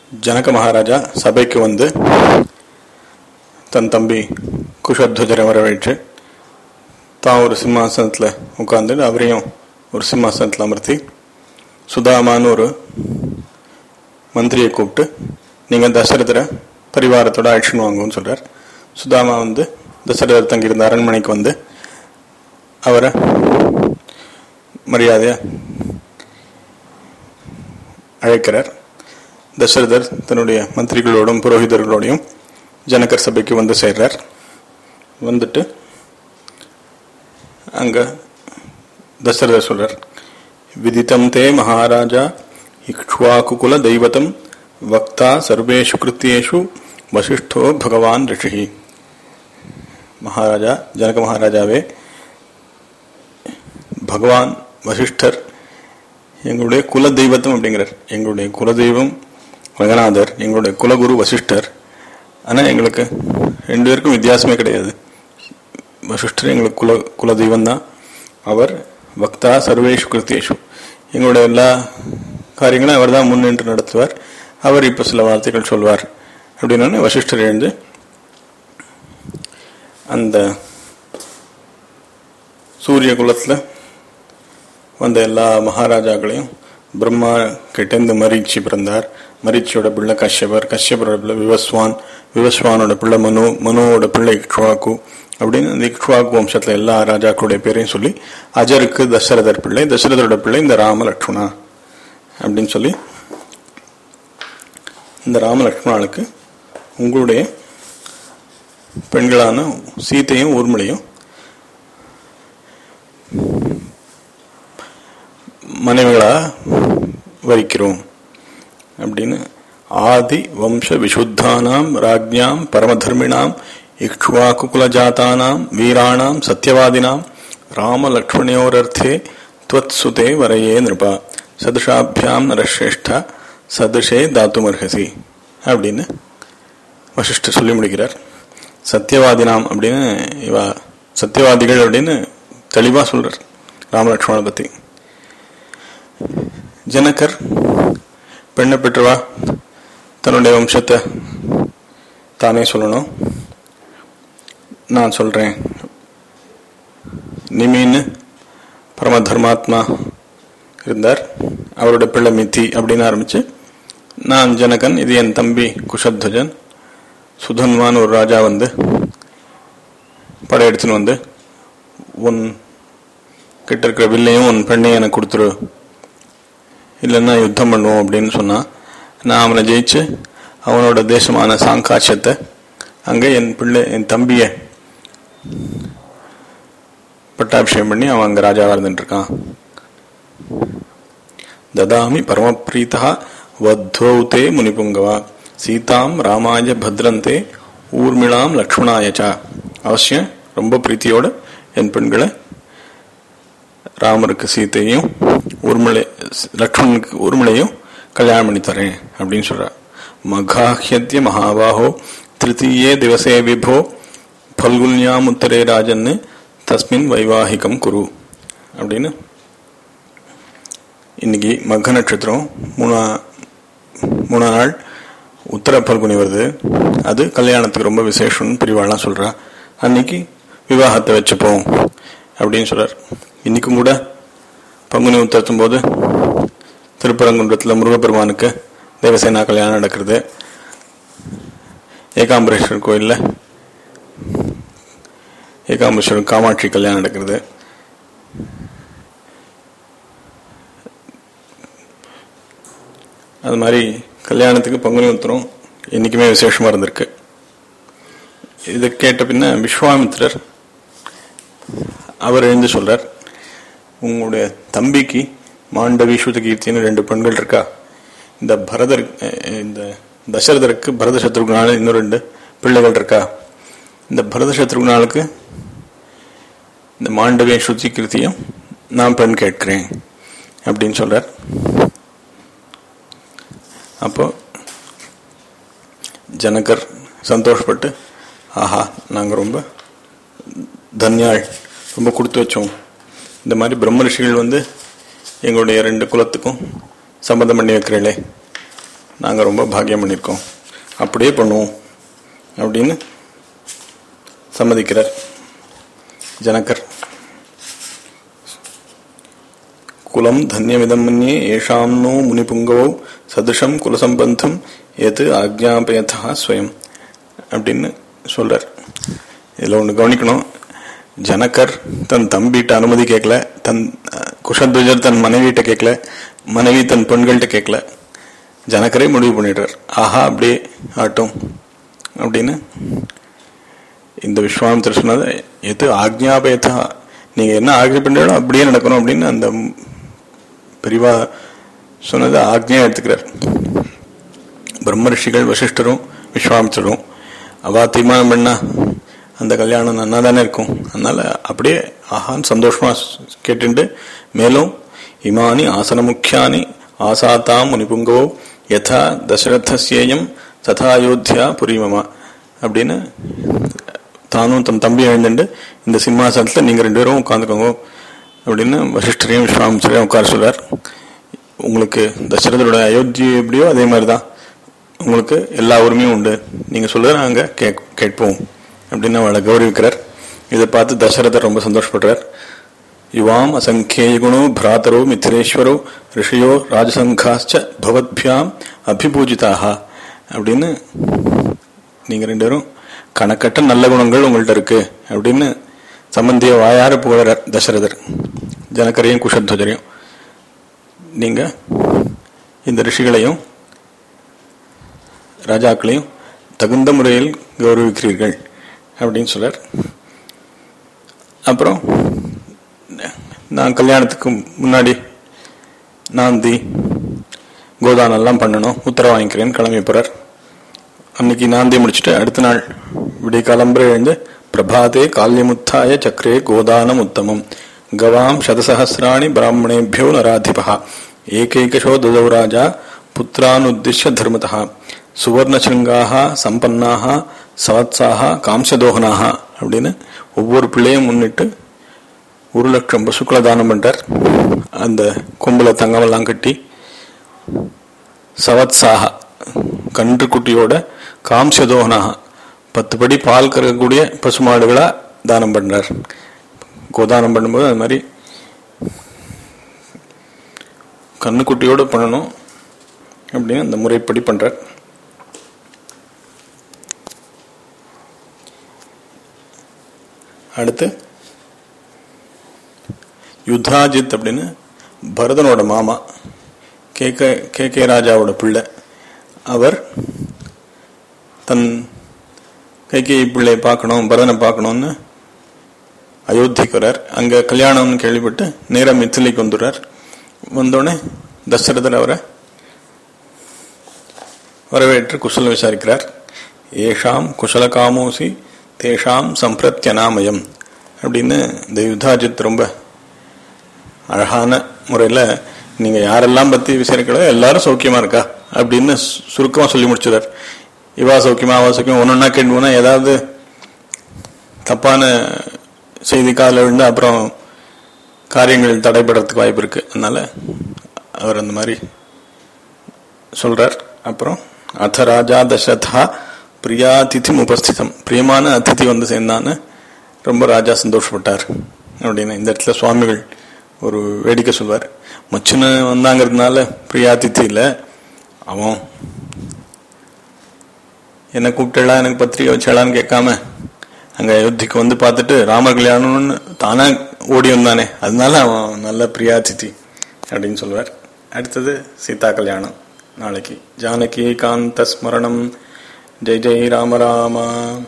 ஜனக மகாராஜா சபைக்கு வந்து தன் தம்பி குஷத்வஜரை வரவேற்று தான் ஒரு சிம்மாசனத்தில் உட்காந்து அவரையும் ஒரு சிம்மாசனத்தில் அமர்த்தி சுதாமான்னு ஒரு மந்திரியை கூப்பிட்டு நீங்கள் தசரதரை பரிவாரத்தோட அழைச்சின்னு வாங்குன்னு சொல்கிறார் சுதாமா வந்து தசரதர் தங்கியிருந்த அரண்மனைக்கு வந்து அவரை மரியாதையா அழைக்கிறார் தசரதர் தன்னுடைய மந்திரிகளோடும் புரோகிதர்களோடையும் ஜனகர் சபைக்கு வந்து சேர்றார் வந்துட்டு அங்க தசரதர் சொல்றார் விதித்தம் தே மகாராஜா இக்ஷ்வாகுகுல தெய்வத்தம் வக்தா சர்வேஷு கிருத்தியேஷு வசிஷ்டோ பகவான் ரிஷி மகாராஜா ஜனக மகாராஜாவே பகவான் வசிஷ்டர் எங்களுடைய குல தெய்வத்தம் அப்படிங்கிறார் எங்களுடைய குலதெய்வம் ரங்கநாதர் எங்களுடைய குலகுரு வசிஷ்டர் ஆனால் எங்களுக்கு ரெண்டு பேருக்கும் வித்தியாசமே கிடையாது வசிஷ்டர் எங்களுக்கு குல குலதெய்வம் தான் அவர் பக்தா சர்வேஷு கிருத்தியேஷு எங்களுடைய எல்லா காரியங்களும் அவர் தான் முன்னின்று நடத்துவார் அவர் இப்போ சில வார்த்தைகள் சொல்வார் அப்படின்னு வசிஷ்டர் எழுந்து அந்த சூரிய குலத்தில் வந்த எல்லா மகாராஜாக்களையும் பிரம்மா கிட்டேந்து மரீச்சி பிறந்தார் மரீச்சியோட பிள்ளை கஷ்யபர் கஷ்யபரோட பிள்ளை விவஸ்வான் விவஸ்வானோட பிள்ளை மனு மனுவோட பிள்ளை இக்ஷ்வாக்கு அப்படின்னு இந்த இக்ஷ்வாக்கு வம்சத்துல எல்லா ராஜாக்களுடைய பேரையும் சொல்லி அஜருக்கு தசரதர் பிள்ளை தசரதரோட பிள்ளை இந்த ராம லட்சுமணா அப்படின்னு சொல்லி இந்த ராம லட்சுமணாளுக்கு உங்களுடைய பெண்களான சீத்தையும் ஊர்மலையும் மனைவிகளா வரிக்கிறோம் அப்படின்னு ஆதி வம்ச விசுத்தானாம் ராஜ்யாம் பரமதர்மிணாம் இக்ஷ்வாகுகுல ஜாத்தானாம் வீராணாம் சத்யவாதினாம் ராமலக்ஷ்மணியோரர்த்தே துவத் சுதே வரையே நிருபா சதுஷாபியாம் நரஸ்ரேஷ்டா சதுஷே தாத்துமர்ஹசி அப்படின்னு வசிஷ்டர் சொல்லி முடிக்கிறார் சத்தியவாதினாம் அப்படின்னு இவா சத்தியவாதிகள் அப்படின்னு தெளிவா சொல்றார் ராமலட்சுமணனை பத்தி ஜனகர் பெண்ணை பெற்றவா தன்னுடைய வம்சத்தை தானே சொல்லணும் நான் சொல்றேன் நிமின்னு பரம தர்மாத்மா இருந்தார் அவருடைய பிள்ளை மித்தி அப்படின்னு ஆரம்பிச்சு நான் ஜனகன் இது என் தம்பி குஷத்வஜன் சுதன்வான் ஒரு ராஜா வந்து படையெடுத்துன்னு வந்து உன் கிட்ட இருக்கிற வில்லையும் உன் பெண்ணையும் எனக்கு கொடுத்துரு இல்லைன்னா யுத்தம் பண்ணுவோம் அப்படின்னு சொன்னான் நான் அவனை ஜெயிச்சு அவனோட தேசமான சாங்காட்சத்தை அங்கே என் பிள்ளை என் தம்பியை பட்டாபிஷேகம் பண்ணி அவன் அங்கே ராஜாவாக இருந்துட்டு இருக்கான் ததாமி பரமப்ரீதா வத்வௌதே முனிபுங்கவா சீதாம் ராமாய பத்ரந்தே ஊர்மிளாம் லக்ஷ்மணாயச்சா அவசியம் ரொம்ப பிரீத்தியோட என் பெண்களை ராமருக்கு சீத்தையும் ஊர்மிளை லக்ஷ்மணனுக்கு ஊர்மிளையும் கல்யாணம் பண்ணி தரேன் அப்படின்னு சொல்ற மகாஹ்யத்ய மகாபாஹோ திருத்தீயே திவசே விபோ பல்குல்யாம் உத்தரே ராஜன்னு தஸ்மின் வைவாகிகம் குரு அப்படின்னு இன்னைக்கு மக நட்சத்திரம் மூணா மூணா நாள் உத்தர பல்குனி வருது அது கல்யாணத்துக்கு ரொம்ப விசேஷம்னு பிரிவாள்லாம் சொல்றா அன்னைக்கு விவாகத்தை வச்சுப்போம் அப்படின்னு சொல்றார் இன்னைக்கும் கூட பங்குனி உத்தரத்தும் போது திருப்பரங்குன்றத்தில் முருகப்பெருமானுக்கு தேவசேனா கல்யாணம் நடக்கிறது ஏகாம்பரேஸ்வரர் கோயிலில் ஏகாம்பரேஸ்வரர் காமாட்சி கல்யாணம் நடக்கிறது அது மாதிரி கல்யாணத்துக்கு பங்குனி உத்தரம் என்றைக்குமே விசேஷமாக இருந்திருக்கு இதை கேட்ட பின்ன விஸ்வாமித்திரர் அவர் எழுந்து சொல்றார் உங்களுடைய தம்பிக்கு மாண்டவி ஸ்ருதகீர்த்தின்னு ரெண்டு பெண்கள் இருக்கா இந்த பரதர் இந்த தசரதருக்கு பரத சத்ருகுனால இன்னும் ரெண்டு பிள்ளைகள் இருக்கா இந்த பரத சத்ருகுனாலுக்கு இந்த மாண்டவிய ஸ்ருதி கீர்த்தியும் நான் பெண் கேட்கிறேன் அப்படின்னு சொல்றார் அப்போ ஜனகர் சந்தோஷப்பட்டு ஆஹா நாங்கள் ரொம்ப தன்யாள் ரொம்ப கொடுத்து வச்சோம் இந்த மாதிரி பிரம்ம ரிஷிகள் வந்து எங்களுடைய ரெண்டு குலத்துக்கும் சம்மந்தம் பண்ணி வைக்கிறீங்களே நாங்கள் ரொம்ப பாக்கியம் பண்ணியிருக்கோம் அப்படியே பண்ணுவோம் அப்படின்னு சம்மதிக்கிறார் ஜனகர் குலம் தன்யமிதம் மன்யே ஏஷாம் நோ முனிபுங்கவோ சதுஷம் குலசம்பந்தம் எது ஆக்ஞாபயதா ஸ்வயம் அப்படின்னு சொல்றார் இதில் ஒன்று கவனிக்கணும் ஜனகர் தன் தம்பிகிட்ட அனுமதி கேட்கல தன் குஷத்வஜர் தன் மனைவிட்ட கேட்கல மனைவி தன் பெண்கள்கிட்ட கேட்கல ஜனகரே முடிவு பண்ணிடுறார் ஆஹா அப்படியே ஆட்டும் அப்படின்னு இந்த விஸ்வாமித்திர சொன்னது எது ஆக்ஞாபயத்தா நீங்க என்ன ஆக்ஞை பண்றீங்களோ அப்படியே நடக்கணும் அப்படின்னு அந்த பெரிவா சொன்னதை ஆக்ஞையா எடுத்துக்கிறார் பிரம்ம ரிஷிகள் வசிஷ்டரும் விஸ்வாமித்திரரும் அவா தீர்மானம் பண்ணா அந்த கல்யாணம் நன்னா தானே இருக்கும் அதனால அப்படியே ஆஹான்னு சந்தோஷமா கேட்டுண்டு மேலும் இமானி ஆசன முக்கியானி ஆசாத்தாம் முனிபுங்கவோ யதா தசரதஸ்யேயம் ததா அயோத்தியா புரிமமா அப்படின்னு தானும் தன் தம்பி எழுந்துட்டு இந்த சிம்மாசனத்தில் நீங்கள் ரெண்டு பேரும் உட்காந்துக்கோங்க அப்படின்னு வசிஷ்டரையும் விஸ்வாமிச்சரையும் உட்கார சொல்றார் உங்களுக்கு தசரதரோட அயோத்தி எப்படியோ அதே மாதிரி தான் உங்களுக்கு எல்லா உரிமையும் உண்டு நீங்கள் சொல்லுற நாங்கள் கேக் கேட்போம் அப்படின்னு அவளை கௌரவிக்கிறார் இதை பார்த்து தசரதர் ரொம்ப சந்தோஷப்படுறார் யுவாம் அசங்கேய குணோ பிராத்தரோ மித்திரேஸ்வரோ ரிஷியோ ராஜசங்காச்ச பவத்பியாம் அபிபூஜிதாக அப்படின்னு நீங்க ரெண்டு பேரும் கணக்கட்ட நல்ல குணங்கள் உங்கள்ட்ட இருக்கு அப்படின்னு சம்பந்திய வாயார புகழறார் தசரதர் ஜனகரையும் குஷத்வஜரையும் நீங்க இந்த ரிஷிகளையும் ராஜாக்களையும் தகுந்த முறையில் கௌரவிக்கிறீர்கள் அப்படின்னு சொல்றார் அப்புறம் நான் கல்யாணத்துக்கு முன்னாடி நாந்தி கோதானெல்லாம் பண்ணணும் உத்தரவு வாங்கிக்கிறேன்னு கிளம்பி போறார் அன்னைக்கு நாந்தி முடிச்சுட்டு அடுத்த நாள் விடிய காலம்பரை எழுந்து பிரபாதே கால்யமுத்தாய சக்கரே கோதானம் உத்தமம் கவாம் சதசஹசிராணி பிராமணேபியோ நராதிபா ஏகைகஷோ ததௌ ராஜா புத்திரானுத்திஷ்ய தர்மதா சுவர்ணசிருங்காக சம்பன்னாக சவத்சாக காம்சதோகனாக அப்படின்னு ஒவ்வொரு பிள்ளையும் முன்னிட்டு ஒரு லட்சம் பசுக்களை தானம் பண்றார் அந்த கொம்புல தங்கமெல்லாம் கட்டி சவத்சாக கன்று குட்டியோட காம்சதோகனாக பத்து படி பால் கறக்கக்கூடிய பசுமாடுகளா தானம் பண்றார் கோதானம் பண்ணும்போது அது மாதிரி கண்ணுக்குட்டியோட பண்ணணும் அப்படின்னு அந்த முறைப்படி பண்றார் அடுத்து யுத்தாஜித் அப்படின்னு பரதனோட மாமா கே கே கே கே ராஜாவோட பிள்ளை அவர் தன் கைகேயி பிள்ளையை பார்க்கணும் பரதனை பார்க்கணும்னு அயோத்திக்கு வர்றார் அங்க கல்யாணம்னு கேள்விப்பட்டு நேரா மித்திலைக்கு வந்துடுறார் வந்தோடனே தசரதர் அவரை வரவேற்று குசலம் விசாரிக்கிறார் ஏஷாம் குசல காமோசி தேஷாம் சம்பிரத்யனாமயம் அப்படின்னு இந்த யுத்தாஜித் ரொம்ப அழகான முறையில் நீங்கள் யாரெல்லாம் பற்றி விசாரிக்கிறோ எல்லாரும் சௌக்கியமா இருக்கா அப்படின்னு சுருக்கமாக சொல்லி முடிச்சுறார் இவா சௌக்கியமா அவா சௌக்கியமா ஒன்று ஒன்றா கேட்டு போனால் ஏதாவது தப்பான செய்தி காலில் விழுந்து அப்புறம் காரியங்கள் தடைபடுறதுக்கு வாய்ப்பு இருக்கு அதனால அவர் அந்த மாதிரி சொல்றார் அப்புறம் அத்த ராஜா தசரதா பிரியாதிதி உபஸ்திதம் பிரியமான அதிதி வந்து சேர்ந்தான்னு ரொம்ப ராஜா சந்தோஷப்பட்டார் அப்படின்னு இந்த இடத்துல சுவாமிகள் ஒரு வேடிக்கை சொல்வார் மச்சுன்னு வந்தாங்கிறதுனால பிரியாதித்தி இல்லை அவன் என்ன கூப்பிட்டா எனக்கு பத்திரிக்கை வச்சாளான்னு கேட்காம அங்க அயோத்திக்கு வந்து பார்த்துட்டு ராமர் கல்யாணம்னு தானா ஓடி வந்தானே அதனால அவன் நல்ல பிரியாதித்தி அப்படின்னு சொல்லுவார் அடுத்தது சீதா கல்யாணம் நாளைக்கு ஜானகி காந்த ஸ்மரணம் ஜெய் ஜெய் ராம ராமா